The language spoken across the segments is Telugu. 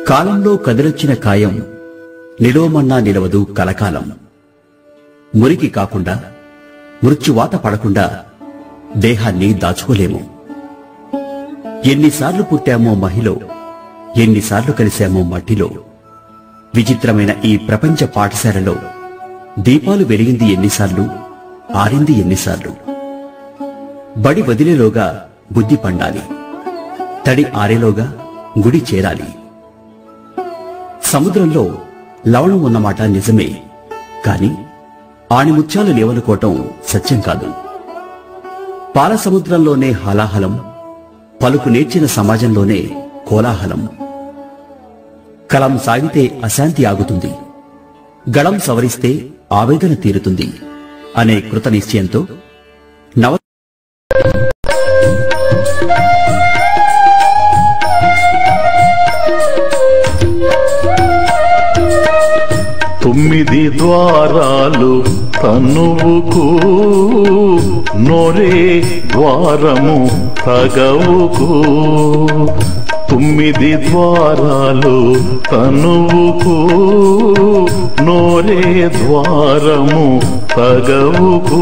కాలంలో కదిలొచ్చిన కాయం నిలవమన్నా నిలవదు కలకాలం మురికి కాకుండా మృత్యువాత పడకుండా దేహాన్ని దాచుకోలేము ఎన్నిసార్లు పుట్టామో మహిలో ఎన్నిసార్లు కలిశామో మట్టిలో విచిత్రమైన ఈ ప్రపంచ పాఠశాలలో దీపాలు వెలిగింది ఎన్నిసార్లు ఆరింది ఎన్నిసార్లు బడి వదిలేలోగా బుద్ధి పండాలి తడి ఆరేలోగా గుడి చేరాలి సముద్రంలో లవణం ఉన్నమాట నిజమే కాని ఆణిముత్యాలు లేవనుకోవటం సత్యం కాదు పాల సముద్రంలోనే హాలాహలం పలుకు నేర్చిన సమాజంలోనే కోలాహలం కలం సాగితే అశాంతి ఆగుతుంది గళం సవరిస్తే ఆవేదన తీరుతుంది అనే కృత నిశ్చయంతో నవ తొమ్మిది ద్వారాలు తనువుకు నొరే ద్వారము తగవుకు తొమ్మిది ద్వారాలు తనువుకు నోరే ద్వారము తగవుకు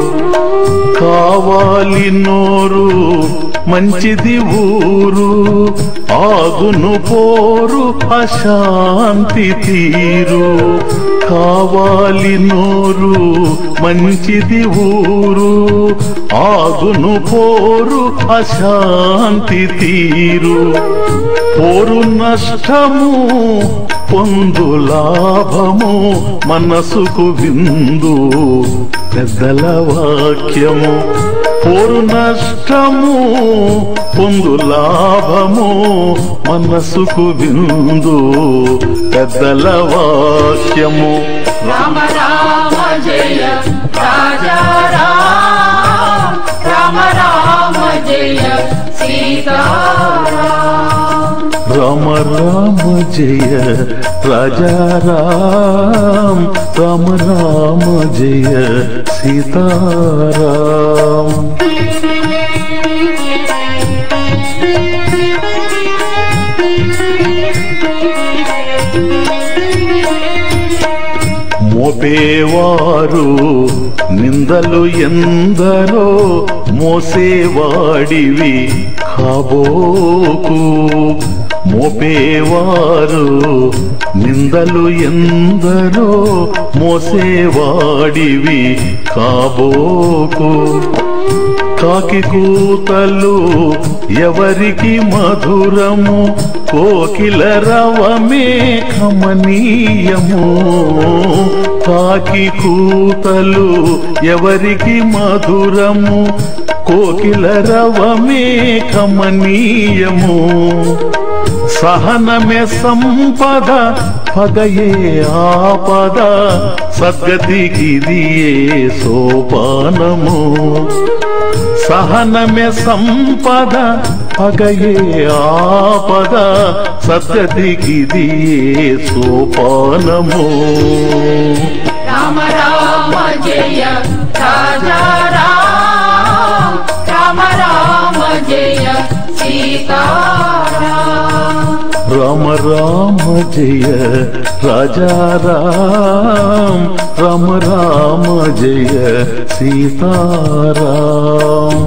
కావాలి నోరు మంచిది ఊరు ఆగును పోరు అశాంతి తీరు కావాలి నోరు మంచిది ఊరు ఆగును పోరు అశాంతి తీరు పోరు నష్టము పొందు లాభము మనసుకు విందు పెద్దల వాక్యము పోరు నష్టము పొందు లాభము మనసుకు విందు పెద్దల వాక్యము రామ రామ జయ రాజా రామ రామ రామ జయ సీతారామ రామ రామ జయ రాజా రామ్ రామ రామ జయ సీతారాం మోపేవారు నిందలు ఎందరో మోసేవాడివి కాబోకు మోపేవారు నిందలు ఎందరో మోసేవాడివి కాబోకు కాకి కూతలు ఎవరికి మధురము కోకిల రవమే కమనీయము కాకి కూతలు ఎవరికి మధురము కోకిల రవమే కమనీయము సహనమే సంపద పగయే ఆపద సద్గతికిదియే సోపానము సహనమే సంపద పగయే ఆపద సద్గతికిదియే సోపానము రామ రామ జయ రాజా రామ రామ రామ జయ సీతారామ రామ రామ జయ రాజా రామ్ రామ రామ జయ సీతారాం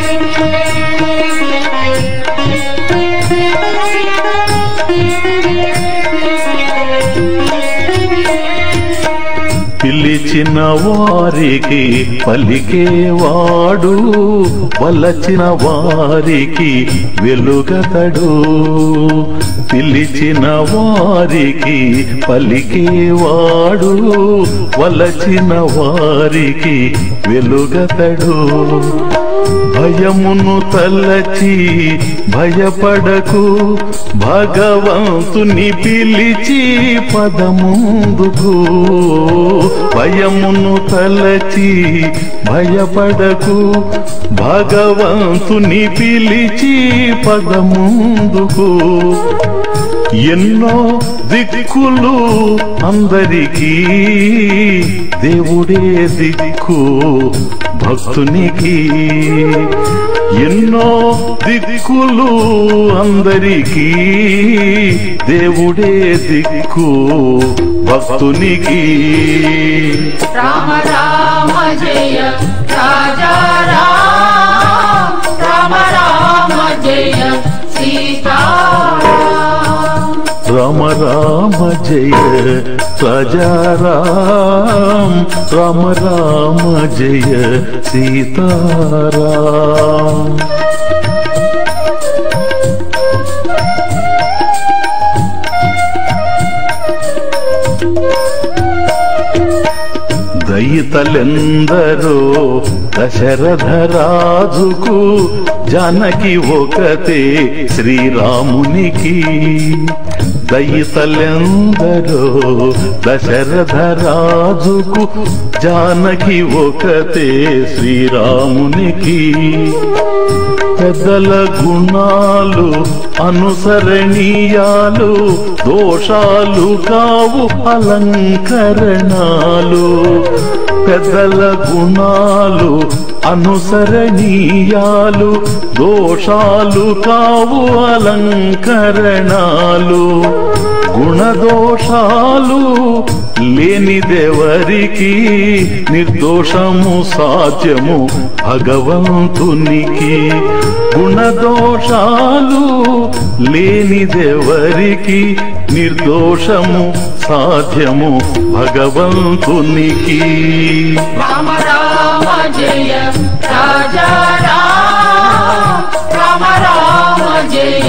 పిలిచిన వారికి పలికేవాడు వలచిన వారికి వెలుగతడు పిలిచిన వారికి పలికేవాడు వలచిన వారికి వెలుగతడు భయమును తలచి భయపడకు భగవంతుని పిలిచి పదముందుకు భయమును తలచి భయపడకు భగవంతుని పిలిచి పదముందుకు ఎన్నో దిక్కులు అందరికీ దేవుడే దిక్కు భక్తునికి ఎన్నో దిక్కులు అందరికీ దేవుడే దిక్కు భక్తునికి రామ రామ జయ రాజా రామ రామ రామ జయ సీతారామ రామ రామ జయ రాజారాం రామ రామ జయ సీతారాం దయితలెందరో దశరథ రాజుకు జానకి ఒకతే శ్రీరామునికి దయితలెందరో దశరథ రాజుకు జానకి ఒకతే శ్రీరామునికి పెద్దల గుణాలు అనుసరణీయాలు దోషాలు కావు అలంకరణాలు పెద్దల గుణాలు అనుసరణీయాలు దోషాలు కావు అలంకరణాలు గుణదోషాలు లేనిదెవరికి నిర్దోషము సాధ్యము భగవంతునికి గుణదోషాలు లేనిదెవరికి నిర్దోషము సాధ్యము భగవంతునికి రామ రామ జయ రాజా రామ రామ రామ జయ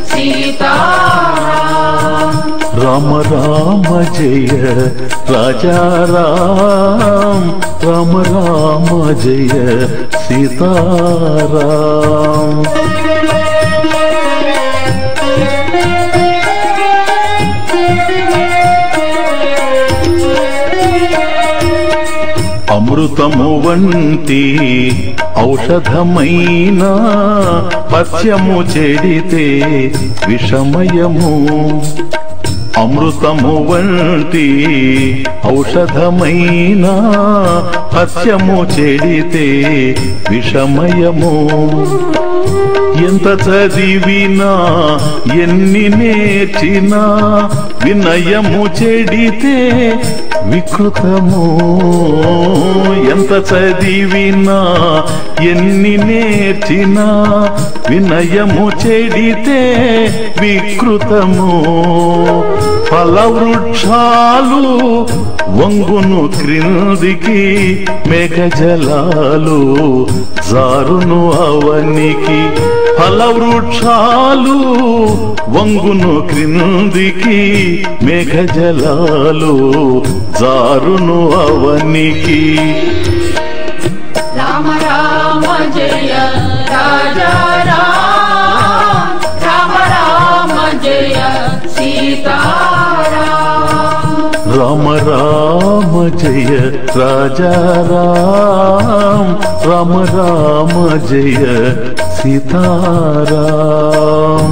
సీతారామ రామ రామ జయ రాజారాం రామ రామ జయ సీతారాం అమృతము వంటి ఔషధమైన పథ్యము చెడితే విషమయము అమృతము వంటి ఔషధమైన పథ్యము చెడితే విషమయము ఎంత చదివినా ఎన్ని నేర్చినా వినయము చెడితే వికృతము ఎంత చదివినా ఎన్ని నేర్చినా వినయము చెడితే వికృతము ఫలవృక్షాలు వంగును క్రిందికి మేఘజలాలు జారును అవనికి ఫలవృక్షాలు వంగును క్రిందికి మేఘజలాలు జారును అవనికి రామ రామ జయ రాజా రామ రామ రామ జయ సీతారామ రామ రామ జయ రాజారాం రామ రామ జయ సీతారాం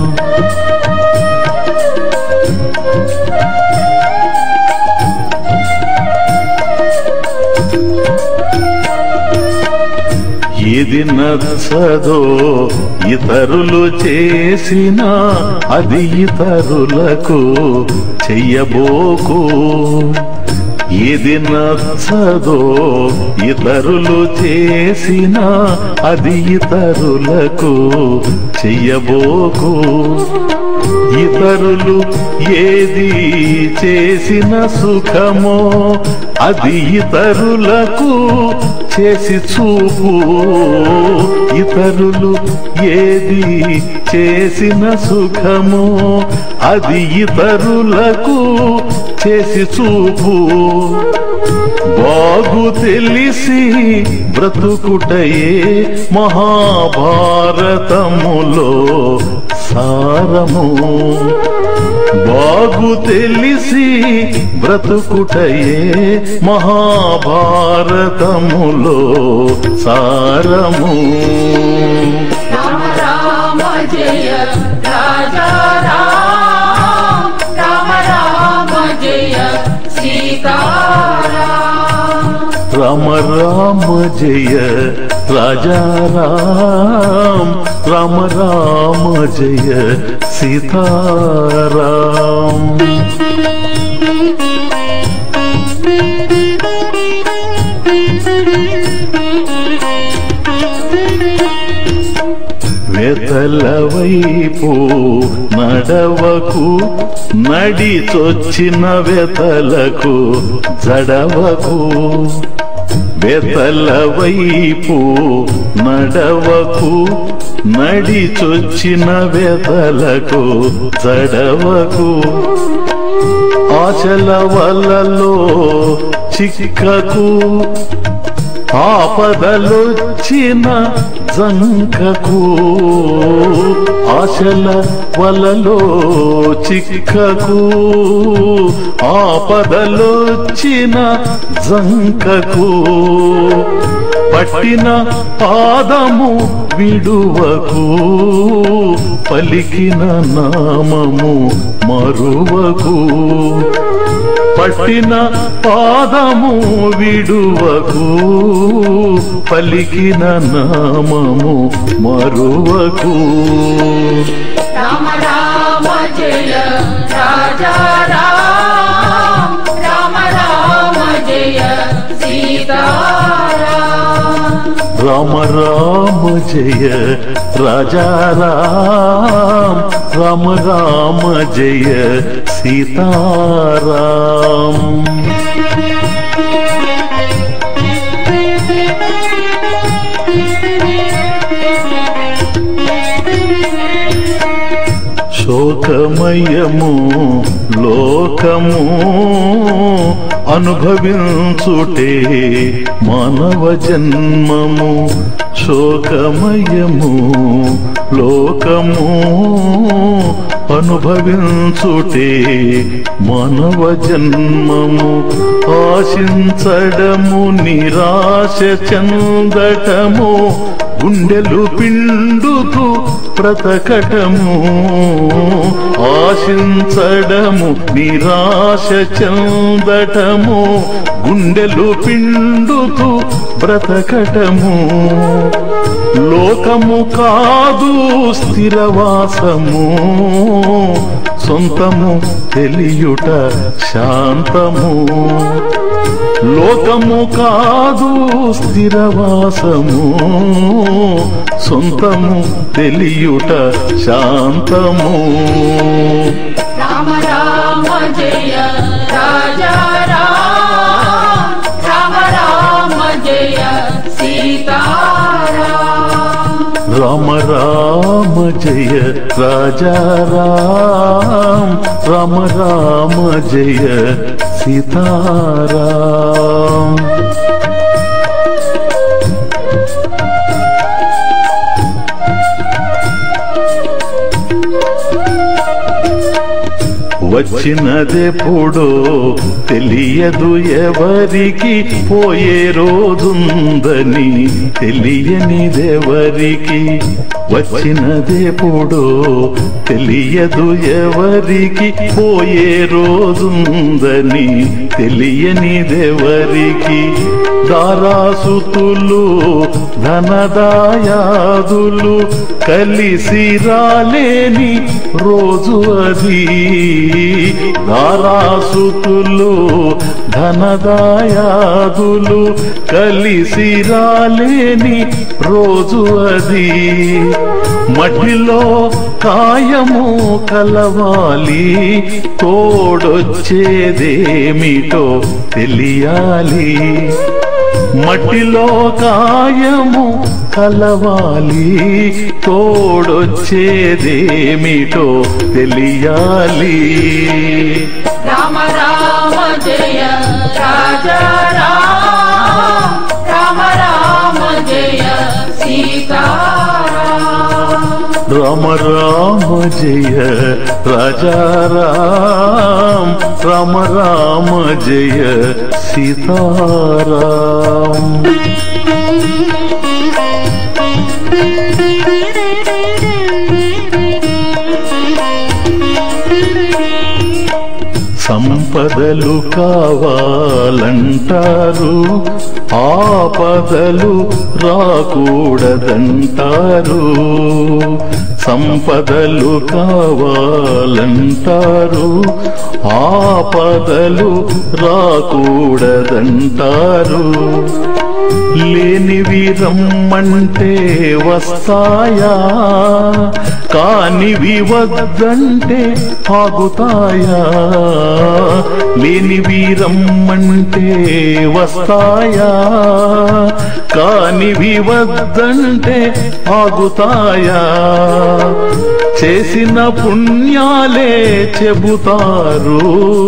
ఏది నచ్చదో ఇతరులు చేసిన అది ఇతరులకు చెయ్యబోకు ఏది నచ్చదో ఇతరులు చేసిన అది ఇతరులకు చెయ్యబోకు ఇతరులు ఏది చేసిన సుఖమో అది ఇతరులకు చేసి చూపు ఇతరులు ఏది చేసిన సుఖమో అది ఇతరులకు చేసి చూపు బాగు తెలిసి బ్రతుకుటయే మహాభారతములో సారము బాగు తెలిసి బ్రతుకుటయే మహాభారతములో సారము రామ రామ జయ రాజా రామ రామ రామ జయ సీతారామ రామ రామ జయ రాజా రామ్ రామ రామ జయ సీతారాం వెతల వైపు నడవకు నడిచొచ్చిన వెతలకు జడవకు వెతల వైపు నడవకు నడిచొచ్చిన వెతలకు జడవకు ఆశల వలలో చిక్కకు ఆపదలొచ్చిన జంకకు ఆశల వలలో చిక్కకు ఆపదలొచ్చిన జంకకు పట్టిన పాదము విడువకు పలికిన నామము మరువకు పట్టిన పాదము విడువకు పలికిన నామము మరువకు రామ రామ జయ రాజా రామ్ రామ రామ జయ సీతారాం రామ రామ జయ రాజా రామ్ రామ రామ జయ సీతారాం శోకమయము లోకము అనుభవించుటే మానవ జన్మము శోకమయము లోకము అనుభవించుటే మానవ జన్మము ఆశించడము నిరాశ చెందటము గుండెలు పిండుతూ బ్రతకటము ఆశించడము నిరాశ చెందటము గుండెలు పిండుతూ బ్రతకటము లోకము కాదు స్థిరవాసము సొంతము తెలియుట శాంతము లోకము కాదు స్థిరవాసము సొంతము తెలియుట శాంతము రామ రామ జయ రాజా రామ్ రామ రామ జయ సీతారాం రామ రామ జయ రాజా రామ్ రామ రామ జయ సీతారాం వచ్చినదెప్పుడో తెలియదు ఎవరికి పోయే రోజుందని తెలియనిదెవరికి వచ్చినదెప్పుడో తెలియదు ఎవరికి పోయే రోజుందని తెలియనిదెవరికి దారాసుతులు ధనదాయాదులు కలిసి రాలేని రోజు అది దారాసుతులు ధనదాయాదులు కలిసి రాలేని రోజు అది మట్టిలో కాయము కలవాలి తోడొచ్చేదేమిటో తెలియాలి మట్టిలో కాయము కలవాలి తోడొచ్చేదేమిటో తెలియాలి రామ రామ జయ రాజా రామ్ రామ రామ జయ సీతారాం రామ రామ జయ రాజా రామ్ రామ రామ జయ సీతారాం సంపదలు కావాలంటారు ఆపదలు రాకూడదంటారు సంపదలు కావాలంటారు ఆపదలు రాకూడదంటారు లేనివి రమ్మంటే వస్తాయా కానివి వద్దంటే ఆగుతాయా లేనివి రమ్మంటే వస్తాయా కానివి వద్దంటే ఆగుతాయా చేసిన పుణ్యాలే చెబుతారు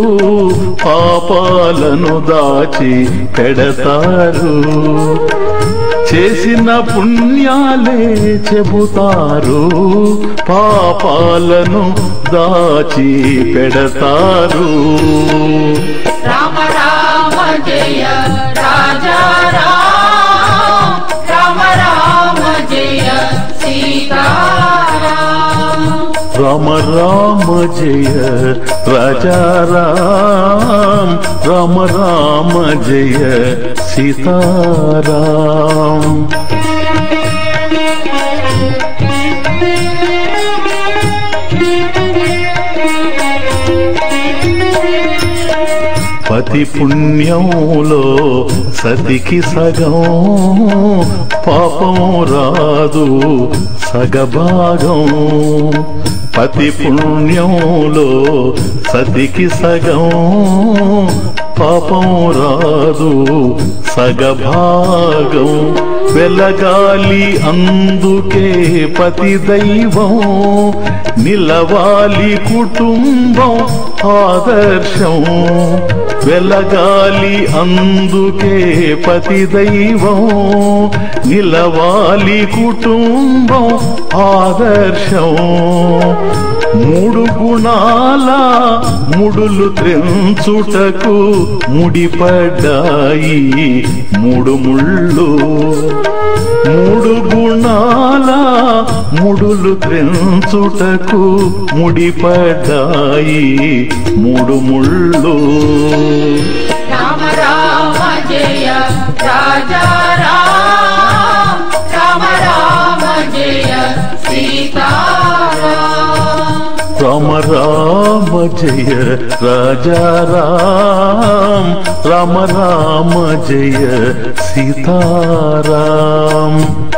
పాపాలను దాచి పెడతారు చేసిన పుణ్యాలే చెబుతారు పాపాలను దాచి పెడతారు రామ రామ జయ రాజా రామ రామ రామ జయ సీతారామ రామ రామ జయ రాజా రామ రామ రామ జయ సీతారాం పతి పుణ్యంలో సతికి సగం పాపం రాదు సగభాగం పతి పుణ్యంలో సతికి సగం పాపం రాదు సగభాగం వెలగాలి అందుకే పతి దైవం నిలవాలి కుటుంబం ఆదర్శం వెలగాలి అందుకే పతి దైవం నిలవాలి కుటుంబం ఆదర్శం మూడు గుణాల ముడులు త్రెంచుటకు ముడిపడ్డాయి మూడు ముళ్ళు మూడు గుణాల ముడులు త్రెంచుటకు ముడిపడ్డాయి మూడు ముళ్ళు రామ రామ జయ రాజా రామ రామ రామ జయ సీతారామ రామ రామ జయ రాజా రామ రామ రామ జయ సీతారాం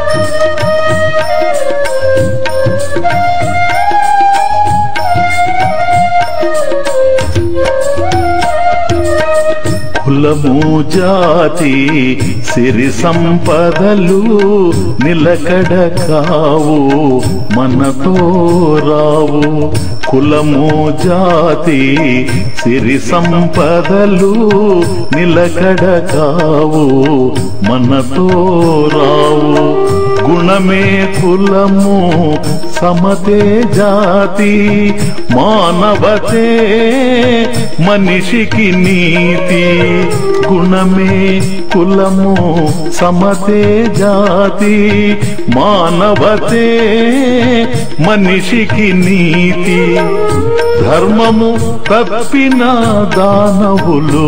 కులము జాతి సిరి సంపదలు నిలకడ కావు మనతో రావు కులము జాతి సిరి సంపదలు నిలకడ కావు మనతో రావు గుణమే కులము సమతే జాతి మానవతే మనిషికి నీతి గుణమే కులము సమతే జాతి మానవతే మనిషికి నీతి ధర్మము తప్పిన దానవులు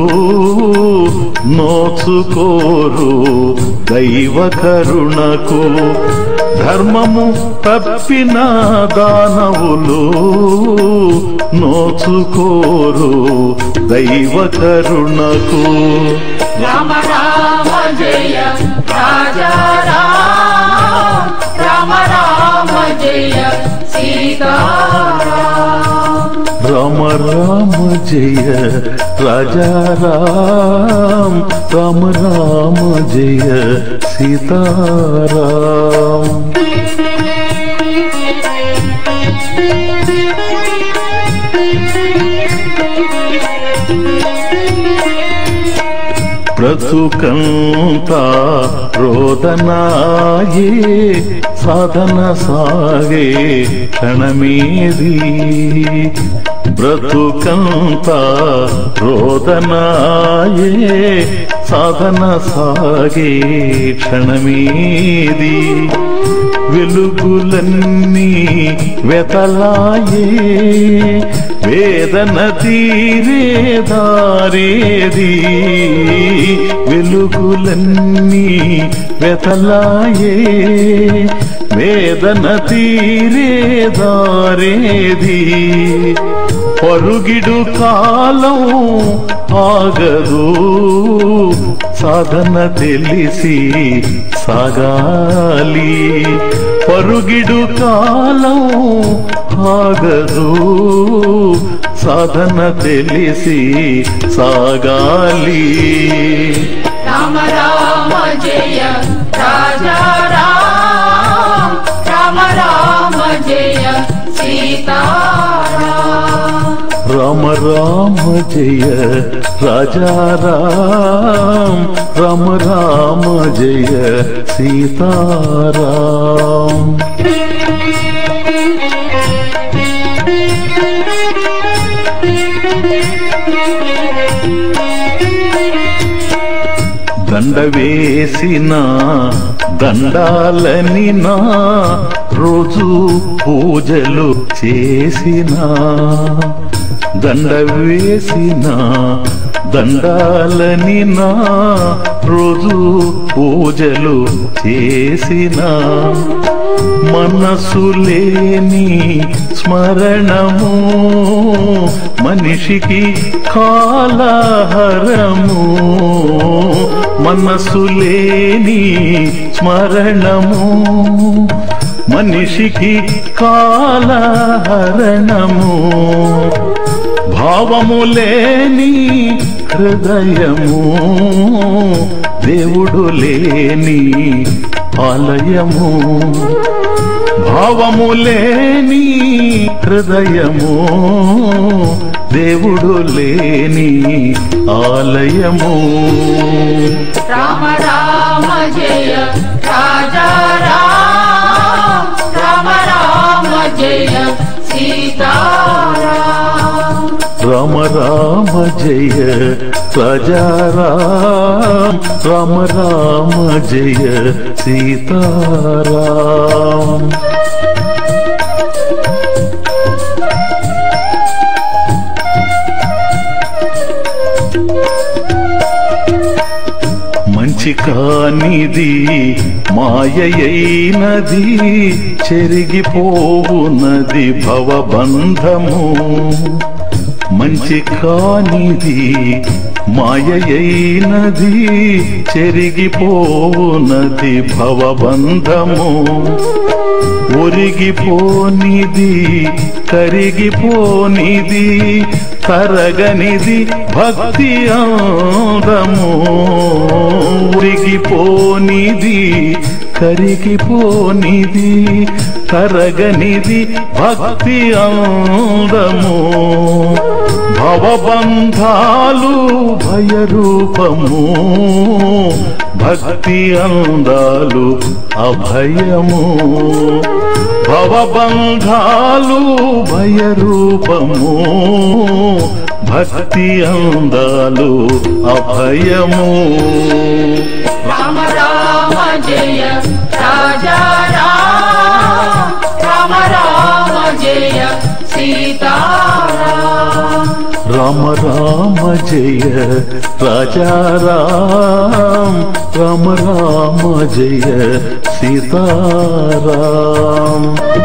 నోచుకోరు దైవ కరుణకు ధర్మము తప్పిన దానవులు నోచుకోరు దైవ కరుణకు రామ రామ జయ రాజా రామ రామ రామ జయ సీతారామ రామ రామ జయ రాజా రామ రామ రామ జయ సీతారాం బ్రతుకంతా రోదనాయే సాధన సాగే క్షణమేది బ్రతుకంతా రోదనాయే సాధన సాగే క్షణమేది వెలుగులన్నీ వెతలాయే వేదన తీరే దారేది వెలుగులన్నీ వెతలాయే వేదన తీరే దారేది పరుగిడు కాలం ఆగదు సాధన తెలిసి సాగాలి పరుగిడు కాలం ఆగదు సాధన తెలిసి సాగాలి రామ రామ జయ రాజా రామ రామ రామ జయ సీతారామ రామ రామ జయ రాజా రామ రామ రామ జయ సీతారాం దండ వేసిన దండాలని నా రోజు పూజలు చేసిన దండ వేసిన దండాలని నా రోజు పూజలు చేసిన మనసు లేని స్మరణము మనిషికి కాలహరము మనసు లేని స్మరణము మనిషికి కాలహరణము భావము లేని హృదయము దేవుడు లేని ఆలయము భావము లేని హృదయము దేవుడు లేని ఆలయము రామ రామ జయ రాజా రామ రామ రామ జయ సీతారామ రామ రామ జయ ప్రజారాం రామ రామ జయ సీతారాం మంచి కానిది మాయైనది చెరిగిపోవునది భవబంధము మంచి కానిది మాయైనది చెరిగిపోవునది భవబంధము ఒరిగిపోనిది కరిగిపోనిది తరగనిది భక్తి అందము ఉరిగిపోనిది కరిగిపోనిది తరగనిది భక్తి అందము భవబంధాలు భయరూపము భక్తి అందాలు అభయము భవబంధాలు భయరూపము భక్తి అందాలు అభయము రామ రామ జయ రాజా రామ రామ రామ జయ సీతారామ రామ రామ జయ రాజా రామ రామ రామ జయ సీతారాం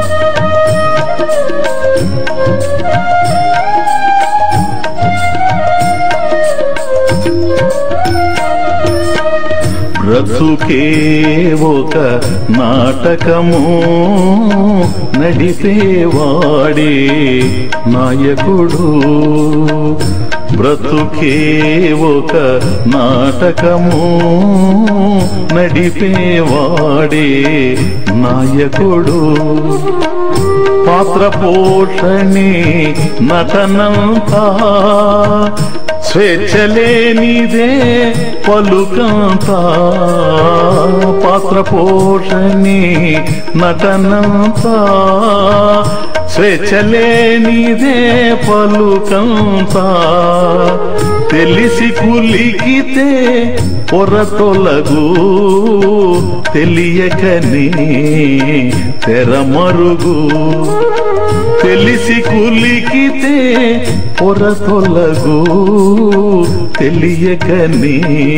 బ్రతుకే ఒక నాటకము నడిపేవాడే నాయకుడు బ్రతుకే ఒక నాటకము నడిపేవాడే నాయకుడు పాత్ర పోషణే నటనంతా స్వేచ్ఛలేనిదే పలుకంతా పాత్ర పోషణి నటనంతా స్వేచ్ఛలేనిదే పలుకంతా తెలిసి కులికితే పొరతొలగు తెలియకనే తెరమరుగు తెలిసి కులికితే పొరతొలగు తెలియకనే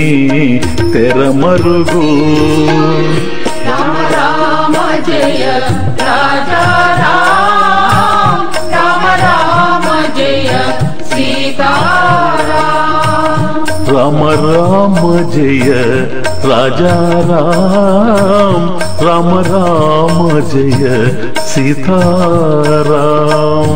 తెరమరుగు రామ రామ జయ రాజా రామ రామ రామ జయ సీతారామ రామ రామ జయ రాజా రామ రామ రామ జయ సీతారాం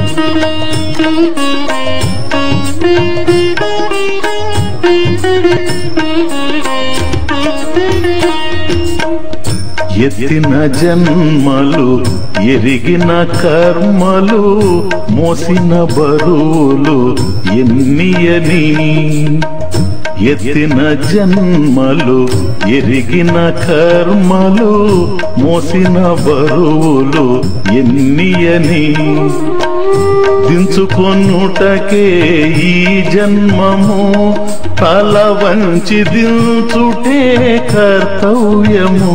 ఎత్తిన జన్మలు ఎరిగిన కర్మలు మోసిన బరువులు ఎన్నియని ఎత్తిన జన్మలు ఎరిగిన కర్మలు మోసిన బరువులు ఎన్నియని దించుకొనుటకే ఈ జన్మము తల వంచి దించుటే కర్తవ్యము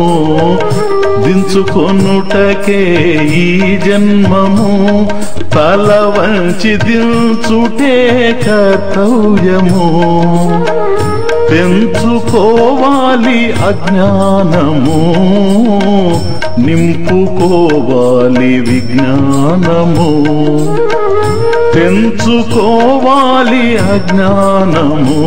దించుకొనుటకే ఈ జన్మము తల వంచి దించుటే కర్తవ్యము పెంచుకోవాలి అజ్ఞానము నింపుకోవాలి విజ్ఞానము పెంచుకోవాలి అజ్ఞానము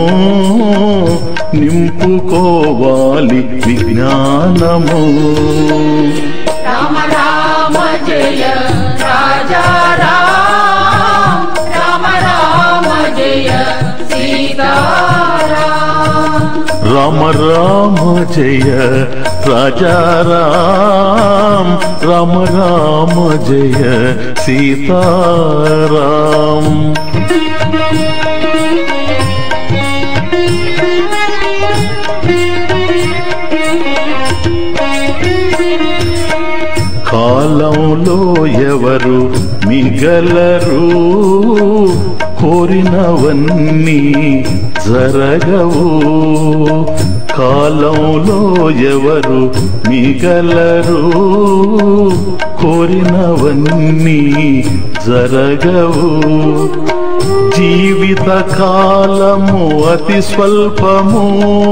నింపుకోవాలి విజ్ఞానము రామ రామ జయ రాజా రామ రామ రామ జయ సీతారామ రామ రామ జయ రాజా రామ రామ రామ జయ సీతారాం కాలంలో ఎవరు మిగలరు కోరినవన్నీ జరగవు కాలంలో ఎవరు మిగలరు కోరినవన్నీ జరగవు జీవిత కాలము అతి స్వల్పము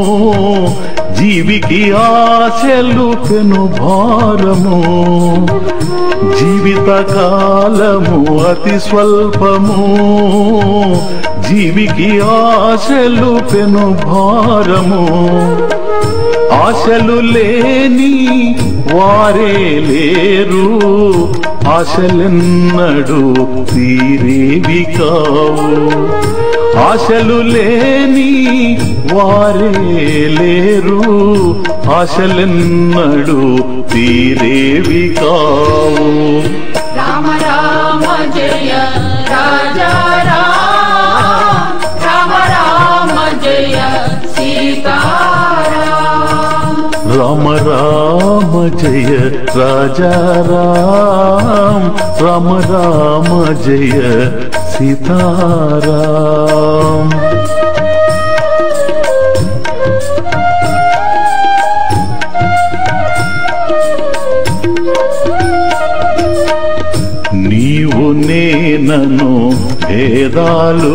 జీవికి ఆశలు పెను భారము జీవిత కాలము అతి స్వల్పము జీవికి ఆశలు పెను భారము ఆశలు లేని వారే లేరు ఆశలెన్నడు తీరేవి కావు ఆశలు లేని వారే లేరు ఆశలెన్నడు తీరేవి కావు రామ రామ జయ రాజా రామ రామ రామ జయ సీతారామ రామ రామ జయ రాజా రామ రామ రామ జయ సీతారాం నీవు నేనను భేదాలు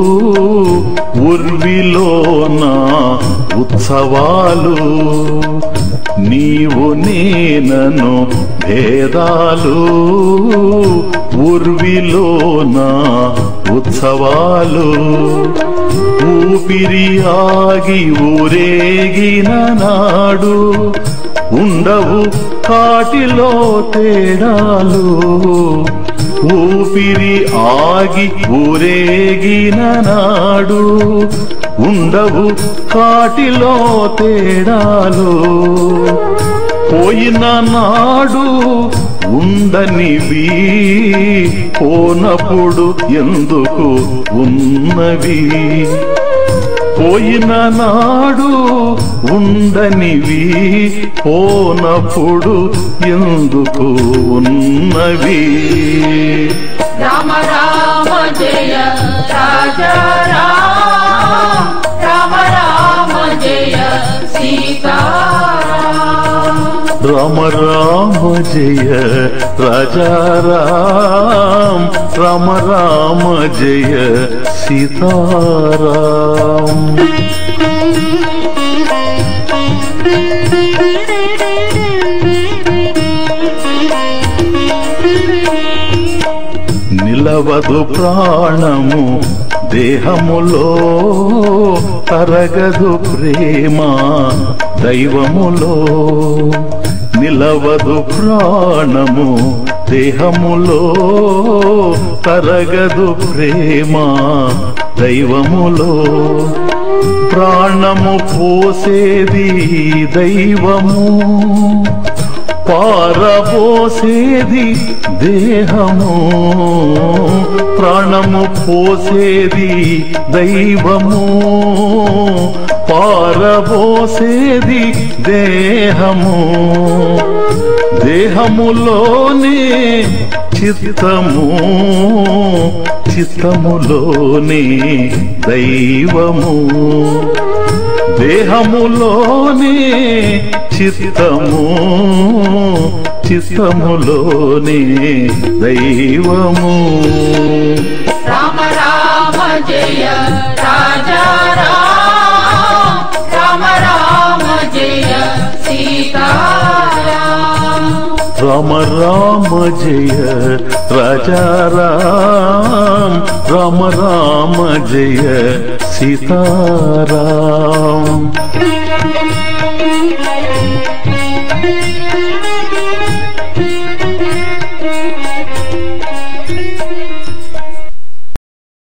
ఉర్విలోన ఉత్సవాలు నీవు నేనను భేదాలు ఉర్విలోన ఉత్సవాలు ఊపిరి ఆగి ఊరేగిన నాడు ఉండవు కాటిలో తేడాలు ఊపిరి ఆగి ఊరేగిన నాడు ఉండవు కాటిలో తేడాలు పోయిన నాడు ఉండనివి పోనప్పుడు ఎందుకు ఉన్నవి పోయిన నాడు ఉండనివి పోనప్పుడు ఎందుకు ఉన్నవి రామ రామ జయ రాజా రామ రామ రామ జయ సీతారాం రామ రామ జయ రాజారాం రామ రామ జయ సీతారాం నిలవదు ప్రాణము దేహములో తరగదు ప్రేమ దైవములో నిలవదు ప్రాణము దేహములో తరగదు ప్రేమ దైవములో ప్రాణము పోసేది దైవము పారబోసేది దేహము ప్రాణము పోసేది దైవము పారబోసేది దేహము దేహములోనే చిత్తము చిత్తములోనే దైవము దేహములోనే చిత్తము చిత్తములోనే దైవము రామ రామ జయ రాజా రామ రామ రామ జయ సీతారాం రామ రామ జయ రాజారాం రామ రామ జయ సీతారాం